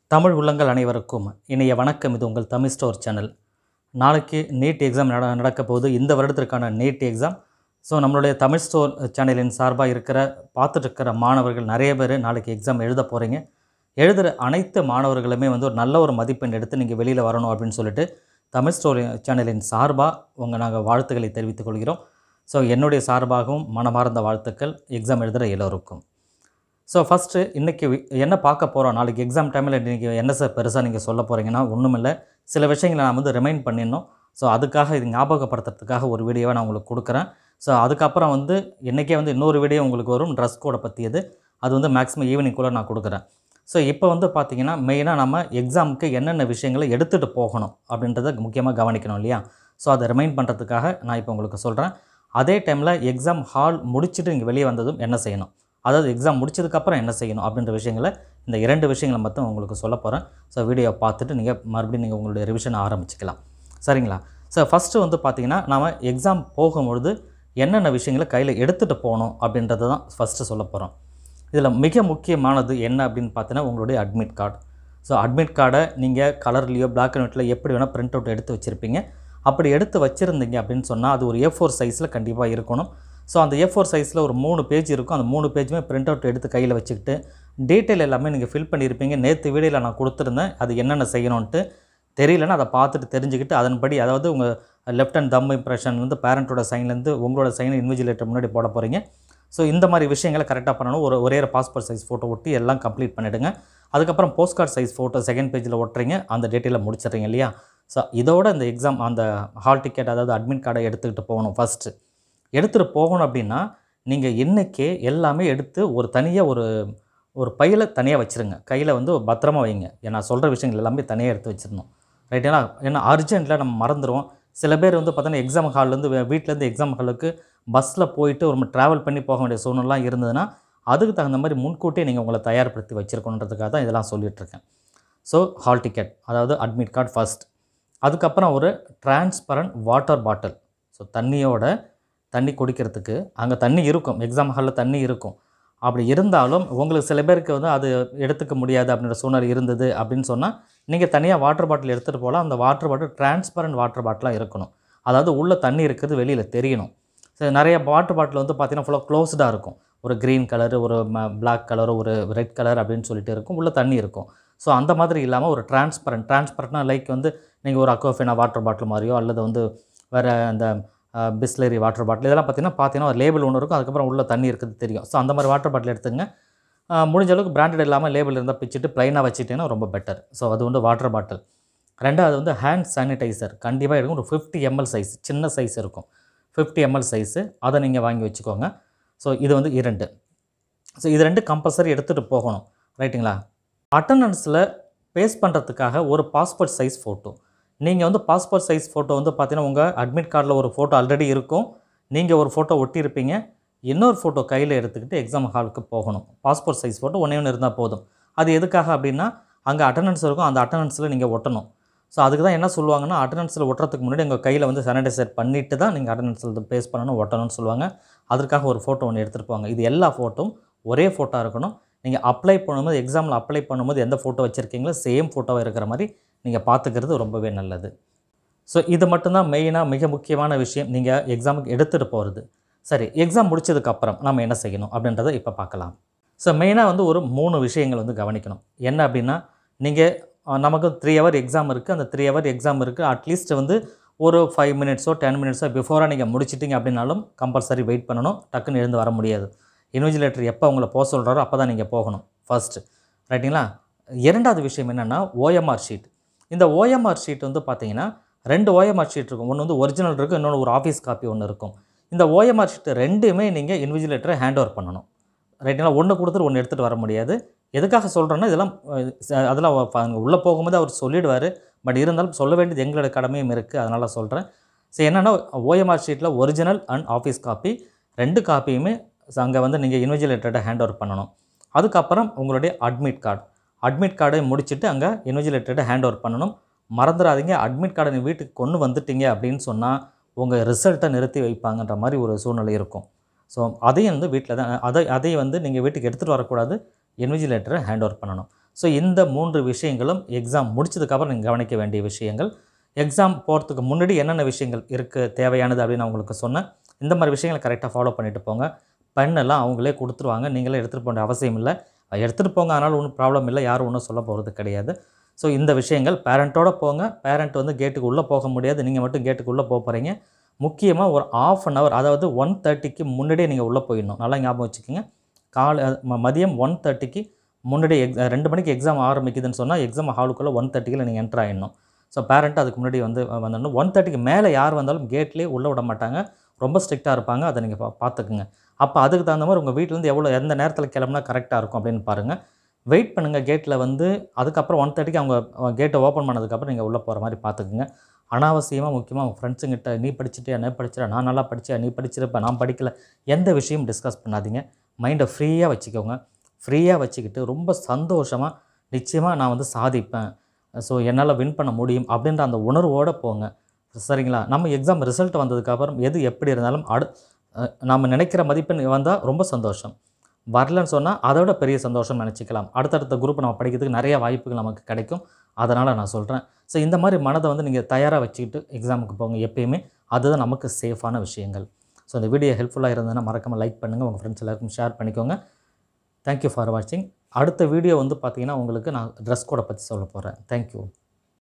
தமிழ் உள்ளங்கள் அனைவருக்கும் இணைய வணக்கம் இது உங்கள் தமிழ் ஸ்டோர் சேனல் நாளைக்கு நீட் எக்ஸாம் நட நடக்க போகுது இந்த வருடத்திற்கான நீட் எக்ஸாம் ஸோ நம்மளுடைய தமிழ் ஸ்டோர் சேனலின் சார்பாக இருக்கிற பார்த்துட்டு இருக்கிற மாணவர்கள் நிறைய பேர் நாளைக்கு எக்ஸாம் எழுத போகிறீங்க எழுதுகிற அனைத்து மாணவர்களுமே வந்து ஒரு நல்ல ஒரு மதிப்பெண் எடுத்து நீங்கள் வெளியில் வரணும் அப்படின்னு சொல்லிட்டு தமிழ் ஸ்டோரி சேனலின் சார்பாக உங்கள் நாங்கள் வாழ்த்துக்களை தெரிவித்துக் கொள்கிறோம் ஸோ என்னுடைய சார்பாகவும் மனமார்ந்த வாழ்த்துக்கள் எக்ஸாம் எழுதுகிற எல்லோருக்கும் ஸோ ஃபஸ்ட்டு இன்றைக்கி என்ன பார்க்க போகிறோம் நாளைக்கு எக்ஸாம் டைமில் நீங்கள் என்ன சார் பெருசாக நீங்கள் சொல்ல போகிறீங்கன்னா ஒன்றுமில்லை சில விஷயங்களை நான் வந்து ரிமைண்ட் பண்ணிடணும் ஸோ அதுக்காக இது ஞாபகப்படுத்துறதுக்காக ஒரு வீடியோவை நான் உங்களுக்கு கொடுக்குறேன் ஸோ அதுக்கப்புறம் வந்து இன்றைக்கே வந்து இன்னொரு வீடியோ உங்களுக்கு வரும் ட்ரெஸ் கோடை பற்றியது அது வந்து மேக்ஸிமம் ஈவினிங்குள்ளே நான் கொடுக்குறேன் ஸோ இப்போ வந்து பார்த்திங்கன்னா மெயினாக நம்ம எக்ஸாமுக்கு என்னென்ன விஷயங்களை எடுத்துகிட்டு போகணும் அப்படின்றத முக்கியமாக கவனிக்கணும் இல்லையா ஸோ அதை ரிமைண்ட் பண்ணுறதுக்காக நான் இப்போ உங்களுக்கு சொல்கிறேன் அதே டைமில் எக்ஸாம் ஹால் முடிச்சுட்டு நீங்கள் வெளியே வந்ததும் என்ன செய்யணும் அதாவது எக்ஸாம் முடிச்சதுக்கப்புறம் என்ன செய்யணும் அப்படின்ற விஷயங்களை இந்த இரண்டு விஷயங்களை மட்டும் உங்களுக்கு சொல்ல போகிறேன் ஸோ வீடியோ பார்த்துட்டு நீங்கள் மறுபடியும் நீங்கள் உங்களுடைய ரிவிஷனை ஆரம்பிச்சுக்கலாம் சரிங்களா ஸோ ஃபஸ்ட்டு வந்து பார்த்திங்கன்னா நாம் எக்ஸாம் போகும்பொழுது என்னென்ன விஷயங்களை கையில் எடுத்துகிட்டு போகணும் அப்படின்றத தான் ஃபஸ்ட்டு சொல்ல போகிறோம் இதில் மிக முக்கியமானது என்ன அப்படின்னு பார்த்தீங்கன்னா உங்களுடைய அட்மிட் கார்டு ஸோ அட்மிட் கார்டை நீங்கள் கலர்லேயோ பிளாக் அண்ட் ஒயிட்டில் எப்படி வேணால் பிரிண்ட் அவுட் எடுத்து வச்சுருப்பீங்க அப்படி எடுத்து வச்சுருந்தீங்க அப்படின்னு சொன்னால் அது ஒரு ஏ ஃபோர் சைஸில் கண்டிப்பாக இருக்கணும் ஸோ அந்த ஏ ஃபோர் சைஸில் ஒரு மூணு பேஜ் இருக்கும் அந்த மூணு பேஜுமே பிரிண்ட் அவுட் எடுத்து கையில் வச்சுக்கிட்டு டீட்டெயில் எல்லாமே நீங்கள் ஃபில் பண்ணியிருப்பீங்க நேற்று வீடியோவில் நான் கொடுத்துருந்தேன் அது என்னென்ன செய்யணுன்ட்டு தெரியலன்னா அதை பார்த்துட்டு தெரிஞ்சுக்கிட்டு அதன்படி அதாவது உங்கள் லெஃப்ட் அண்ட் தம் இம்ப்ரெஷன் வந்து பேரண்ட்டோட சைன்லேருந்து உங்களோட சைனை இன்விஜிலேட்டர் முன்னாடி போட போகிறீங்க ஸோ இந்த மாதிரி விஷயங்களை கரெக்டாக பண்ணணும் ஒரு ஒரே பாஸ்போர்ட் சைஸ் ஃபோட்டோ ஒட்டி எல்லாம் கம்ப்ளீட் பண்ணிவிடுங்க அதுக்கப்புறம் post card size photo second பேஜில் ஒட்டுறீங்க அந்த டீட்டெயிலில் முடிச்சிடுறீங்க இல்லையா ஸோ இதோட இந்த எக்ஸாம் அந்த ஹால் டிக்கெட் அதாவது அட்மிட் கார்டை எடுத்துக்கிட்டு போகணும் ஃபஸ்ட்டு எடுத்துகிட்டு போகணும் அப்படின்னா நீங்கள் இன்றைக்கே எல்லாமே எடுத்து ஒரு தனியாக ஒரு ஒரு பையில் தனியாக வச்சுருங்க கையில் வந்து பத்திரமா வைங்க ஏன்னா சொல்கிற விஷயங்கள் எல்லாமே தனியாக எடுத்து வச்சிடணும் ரைட்டுங்களா ஏன்னா அர்ஜென்ட்டில் நம்ம மறந்துடுவோம் சில பேர் வந்து பார்த்தோன்னா எக்ஸாம் ஹால்லேருந்து வீட்டிலேருந்து எக்ஸாம் ஹாலுக்கு பஸ்ஸில் போயிட்டு ஒரு ட்ராவல் பண்ணி போக வேண்டிய சூழ்நிலாம் இருந்ததுன்னா அதுக்கு தகுந்த மாதிரி முன்கூட்டியே நீங்கள் உங்களை தயார்படுத்தி வச்சுருக்கணுன்றதுக்காக தான் இதெல்லாம் சொல்லிகிட்ருக்கேன் ஸோ ஹால் டிக்கெட் அதாவது அட்மிட் கார்டு ஃபஸ்ட் அதுக்கப்புறம் ஒரு டிரான்ஸ்பரண்ட் வாட்டர் பாட்டில் ஸோ தண்ணியோட தண்ணி குடிக்கிறதுக்கு அங்கே தண்ணி இருக்கும் எக்ஸாம் ஹாலில் தண்ணி இருக்கும் அப்படி இருந்தாலும் உங்களுக்கு சில பேருக்கு வந்து அது எடுத்துக்க முடியாது அப்படின்ற சூழ்நிலை இருந்தது அப்படின்னு சொன்னால் நீங்கள் தனியாக வாட்டர் பாட்டில் எடுத்துகிட்டு போகலாம் அந்த வாட்டர் பாட்டில் டிரான்ஸ்பரண்ட் வாட்டர் பாட்டிலாக இருக்கணும் அதாவது உள்ளே தண்ணி இருக்கிறது வெளியில் தெரியணும் சரி நிறைய வாட்டர் பாட்டில் வந்து பார்த்திங்கன்னா ஃபுல்லாக க்ளோஸ்டாக இருக்கும் ஒரு க்ரீன் கலர் ஒரு பிளாக் கலர் ஒரு ரெட் கலர் அப்படின்னு சொல்லிட்டு இருக்கும் உள்ளே தண்ணி இருக்கும் ஸோ அந்த மாதிரி இல்லாமல் ஒரு டிரான்ஸ்பரண்ட் டிரான்ஸ்பரண்ட்னா லைக் வந்து நீங்கள் ஒரு அக்வாஃபினா வாட்டர் பாட்டில் மாதிரியோ அல்லது வந்து வேறு அந்த பிஸ்லரி வாட்டர் பாட்டில் இதெல்லாம் பார்த்தீங்கன்னா பார்த்தீங்கன்னா ஒரு லேபிள் ஒன்று இருக்கும் அதுக்கப்புறம் உள்ள தண்ணி இருக்குது தெரியும் ஸோ அந்த மாதிரி வாட்டர் பாட்டில் எடுத்துங்க முடிஞ்ச அளவுக்கு பிராண்டட் இல்லாமல் லேபிள் இருந்தால் பிச்சுட்டு ப்ளைனாக வச்சுட்டிங்கன்னா ரொம்ப பெட்டர் ஸோ அது வந்து வாட்டர் பாட்டில் ரெண்டாவது வந்து ஹேண்ட் சானிடைசர் கண்டிப்பாக இருக்கும் ஒரு ஃபிஃப்டி எம்எல் சைஸ் சின்ன சைஸ் இருக்கும் ஃபிஃப்டி எம்எல் சைஸு அதை நீங்கள் வாங்கி வச்சுக்கோங்க ஸோ இது வந்து இரண்டு ஸோ இது ரெண்டு கம்பல்சரி எடுத்துகிட்டு போகணும் ரைட்டுங்களா அட்டண்டன்ஸில் பேஸ் பண்ணுறதுக்காக ஒரு பாஸ்போர்ட் சைஸ் ஃபோட்டோ நீங்கள் வந்து பாஸ்போர்ட் சைஸ் ஃபோட்டோ வந்து பார்த்தீங்கன்னா உங்கள் அட்மிட் கார்டில் ஒரு ஃபோட்டோ ஆல்ரெடி இருக்கும் நீங்கள் ஒரு ஃபோட்டோ ஒட்டியிருப்பீங்க இன்னொரு ஃபோட்டோ கையில் எடுத்துக்கிட்டு எக்ஸாம் ஹாலுக்கு போகணும் பாஸ்போர்ட் சைஸ் ஃபோட்டோ ஒன்றே ஒன்று இருந்தால் போதும் அது எதுக்காக அப்படின்னா அங்கே அட்டண்டன்ஸ் இருக்கும் அந்த அட்டண்டன்ஸில் நீங்கள் ஒட்டணும் ஸோ அதுக்கு தான் என்ன சொல்லுவாங்கன்னா அட்டண்டன்ஸில் ஒட்டுறதுக்கு முன்னாடி உங்கள் கையில் வந்து சானிடைசர் பண்ணிவிட்டு தான் நீங்கள் அட்டண்டன்ஸில் பேஸ் பண்ணணும் ஒட்டணும்னு சொல்லுவாங்க அதற்காக ஒரு ஃபோட்டோ ஒன்று எடுத்துகிட்டு போவாங்க இது எல்லா ஃபோட்டோவும் ஒரே ஃபோட்டோ இருக்கணும் நீங்கள் அப்ளை பண்ணும்போது எக்ஸாமில் அப்ளை பண்ணும்போது எந்த ஃபோட்டோ வச்சுருக்கீங்களோ சேம் ஃபோட்டோவாக இருக்கிற மாதிரி நீங்கள் பார்த்துக்கிறது ரொம்பவே நல்லது ஸோ இது மட்டும்தான் மெயினாக மிக முக்கியமான விஷயம் நீங்கள் எக்ஸாமுக்கு எடுத்துகிட்டு போகிறது சரி எக்ஸாம் முடிச்சதுக்கப்புறம் நம்ம என்ன செய்யணும் அப்படின்றத இப்போ பார்க்கலாம் ஸோ மெயினாக வந்து ஒரு மூணு விஷயங்கள் வந்து கவனிக்கணும் என்ன அப்படின்னா நீங்கள் நமக்கு த்ரீ ஹவர் எக்ஸாம் இருக்குது அந்த த்ரீ ஹவர் எக்ஸாம் இருக்குது அட்லீஸ்ட் வந்து ஒரு ஃபைவ் மினிட்ஸோ டென் மினிட்ஸோ பிஃபோராக நீங்கள் முடிச்சிட்டிங்க அப்படின்னாலும் கம்பல்சரி வெயிட் பண்ணணும் டக்குன்னு எழுந்து வர முடியாது இன்விஜிலேட்டர் எப்போ உங்களை போக சொல்கிறாரோ அப்போ தான் நீங்கள் போகணும் ஃபஸ்ட்டு ரைட்டுங்களா இரண்டாவது விஷயம் என்னென்னா ஓஎம்ஆர் ஷீட் இந்த ஓஎம்ஆர் ஷீட் வந்து பார்த்தீங்கன்னா ரெண்டு ஓஎம்ஆர் ஷீட் இருக்கும் ஒன்று வந்து ஒரிஜினல் இருக்கும் இன்னொன்று ஒரு ஆஃபீஸ் காப்பி ஒன்று இருக்கும் இந்த ஓஎம்ஆர் ஷீட் ரெண்டுமே நீங்கள் இன்விஜிலேட்டரை ஹேண்ட் ஓவர் பண்ணணும் ரைட்டுங்களா ஒன்று கொடுத்துட்டு ஒன்று எடுத்துகிட்டு வர முடியாது எதுக்காக சொல்கிறேன்னா இதெல்லாம் அதெல்லாம் அங்கே உள்ளே போகும்போது அவர் சொல்லிடுவார் பட் இருந்தாலும் சொல்ல வேண்டியது எங்களோட கடமையும் இருக்குது அதனால் சொல்கிறேன் ஸோ என்னென்னா ஓஎம்ஆர் ஷீட்டில் ஒரிஜினல் அண்ட் ஆஃபீஸ் காப்பி ரெண்டு காப்பியுமே அங்கே வந்து நீங்கள் இன்விஜிலேட்டர்கிட்ட ஹேண்ட் ஓவர் பண்ணணும் அதுக்கப்புறம் உங்களுடைய அட்மிட் கார்டு அட்மிட் கார்டை முடிச்சுட்டு அங்கே இன்விஜிலேட்டர்கிட்ட ஹேண்ட் ஓவர் பண்ணணும் மறந்துடாதீங்க அட்மிட் கார்டை நீ வீட்டுக்கு கொண்டு வந்துட்டீங்க அப்படின்னு சொன்னால் உங்கள் ரிசல்ட்டை நிறுத்தி வைப்பாங்கன்ற மாதிரி ஒரு சூழ்நிலை இருக்கும் ஸோ அதையும் வந்து வீட்டில் தான் அதை அதை வந்து நீங்கள் வீட்டுக்கு எடுத்துகிட்டு வரக்கூடாது இன்விஜிலேட்டரை ஹேண்ட் ஓவர் பண்ணணும் ஸோ இந்த மூன்று விஷயங்களும் எக்ஸாம் முடிச்சதுக்கப்புறம் நீங்கள் கவனிக்க வேண்டிய விஷயங்கள் எக்ஸாம் போகிறதுக்கு முன்னாடி என்னென்ன விஷயங்கள் இருக்குது தேவையானது அப்படின்னு நான் உங்களுக்கு சொன்னேன் இந்த மாதிரி விஷயங்களை கரெக்டாக ஃபாலோ பண்ணிட்டு போங்க பெண்ணெல்லாம் அவங்களே கொடுத்துருவாங்க நீங்களே எடுத்துகிட்டு போக வேண்டிய அவசியம் இல்லை எடுத்துகிட்டு போங்க அதனால் ஒன்றும் ப்ராப்ளம் இல்லை யாரும் ஒன்றும் சொல்ல போகிறது கிடையாது ஸோ இந்த விஷயங்கள் பேரண்ட்டோட போங்க பேரண்ட் வந்து கேட்டுக்கு உள்ளே போக முடியாது நீங்கள் மட்டும் கேட்டுக்கு உள்ளே போக போகிறீங்க முக்கியமாக ஒரு ஆஃப் அன் ஹவர் அதாவது ஒன் தேர்ட்டிக்கு முன்னாடியே நீங்கள் உள்ளே போயிடணும் நல்லா ஞாபகம் வச்சுக்கோங்க காலை ம- மதியம் ஒன் தேர்ட்டிக்கு முன்னாடி எக் ரெண்டு மணிக்கு எக்ஸாம் ஆரம்பிக்குதுன்னு சொன்னால் எக்ஸாம் ஹாலுக்குள்ளே ஒன் தேர்ட்டிக்கில் நீங்கள் என்ட்ரு ஆகிடணும் ஸோ பேரண்ட் அதுக்கு முன்னாடி வந்து வந்துடணும் ஒன் தேர்ட்டிக்கு மேலே யார் வந்தாலும் கேட்லேயே உள்ளே விட மாட்டாங்க ரொம்ப ஸ்ட்ரிக்டாக இருப்பாங்க அதை நீங்கள் பா பார்த்துக்குங்க அப்போ அதுக்கு தகுந்த மாதிரி உங்கள் வீட்டிலேருந்து எவ்வளோ எந்த நேரத்தில் கிளம்புனா கரெக்டாக இருக்கும் அப்படின்னு பாருங்கள் வெயிட் பண்ணுங்கள் கேட்டில் வந்து அதுக்கப்புறம் ஒன் தேர்ட்டிக்கு அவங்க கேட்டை ஓப்பன் பண்ணதுக்கப்புறம் நீங்கள் உள்ளே போகிற மாதிரி பார்த்துக்குங்க அனாவசியமாக முக்கியமாக உங்கள் ஃப்ரெண்ட்ஸுங்கிட்ட நீ படிச்சுட்டியா நான் படிச்சிட நான் நல்லா படிச்சேன் நீ படிச்சிருப்ப நான் படிக்கல எந்த விஷயமும் டிஸ்கஸ் பண்ணாதீங்க மைண்டை ஃப்ரீயாக வச்சுக்கோங்க ஃப்ரீயாக வச்சுக்கிட்டு ரொம்ப சந்தோஷமாக நிச்சயமாக நான் வந்து சாதிப்பேன் ஸோ என்னால் வின் பண்ண முடியும் அப்படின்ற அந்த உணர்வோடு போங்க சரிங்களா நம்ம எக்ஸாம் ரிசல்ட் வந்ததுக்கப்புறம் எது எப்படி இருந்தாலும் அடு அஹ் நம்ம நினைக்கிற மதிப்பெண் வந்தால் ரொம்ப சந்தோஷம் வரலன்னு சொன்னால் அதை விட பெரிய சந்தோஷம் நினச்சிக்கலாம் அடுத்தடுத்த குரூப் நம்ம படிக்கிறதுக்கு நிறைய வாய்ப்புகள் நமக்கு கிடைக்கும் அதனால் நான் சொல்கிறேன் ஸோ இந்த மாதிரி மனதை வந்து நீங்கள் தயாராக வச்சுக்கிட்டு எக்ஸாமுக்கு போங்க எப்பயுமே அதுதான் நமக்கு சேஃபான விஷயங்கள் ஸோ இந்த வீடியோ ஹெல்ப்ஃபுல்லாக இருந்ததுன்னா மறக்காமல் லைக் பண்ணுங்கள் உங்கள் ஃப்ரெண்ட்ஸ் எல்லாருக்கும் ஷேர் பண்ணிக்கோங்க தேங்க்யூ ஃபார் வாட்சிங் அடுத்த வீடியோ வந்து பார்த்தீங்கன்னா உங்களுக்கு நான் ட்ரெஸ் கோடை பற்றி சொல்ல போகிறேன் தேங்க்யூ